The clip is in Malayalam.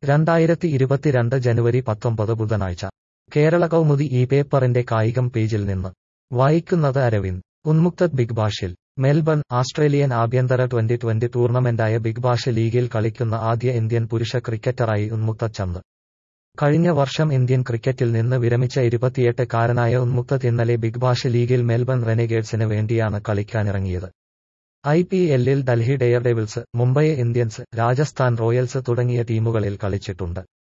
രണ്ടായിരത്തി ഇരുപത്തിരണ്ട് ജനുവരി പത്തൊമ്പത് ബുധനാഴ്ച കേരള കൗമുദി ഈ പേപ്പറിന്റെ കായികം പേജിൽ നിന്ന് വായിക്കുന്നത് അരവിന്ദ് ഉന്മുക്തത് ബിഗ് ബാഷിൽ മെൽബൺ ആസ്ട്രേലിയൻ ആഭ്യന്തര ട്വന്റി ട്വന്റി ടൂർണമെന്റായ ബിഗ് ബാഷ് ലീഗിൽ കളിക്കുന്ന ആദ്യ ഇന്ത്യൻ പുരുഷ ക്രിക്കറ്ററായി ഉന്മുക്തത് ചന്ദ് കഴിഞ്ഞ വർഷം ഇന്ത്യൻ ക്രിക്കറ്റിൽ നിന്ന് വിരമിച്ച ഇരുപത്തിയെട്ടുകാരനായ ഉന്മുക്തത് ഇന്നലെ ബിഗ് ബാഷ് ലീഗിൽ മെൽബൺ റെനഗേഡ്സിന് വേണ്ടിയാണ് കളിക്കാനിറങ്ങിയത് ഐ പി എല്ലിൽ Delhi Daredevils Mumbai Indians Rajasthan Royals തുടങ്ങിയ ടീമുകളിൽ കളിച്ചിട്ടുണ്ട്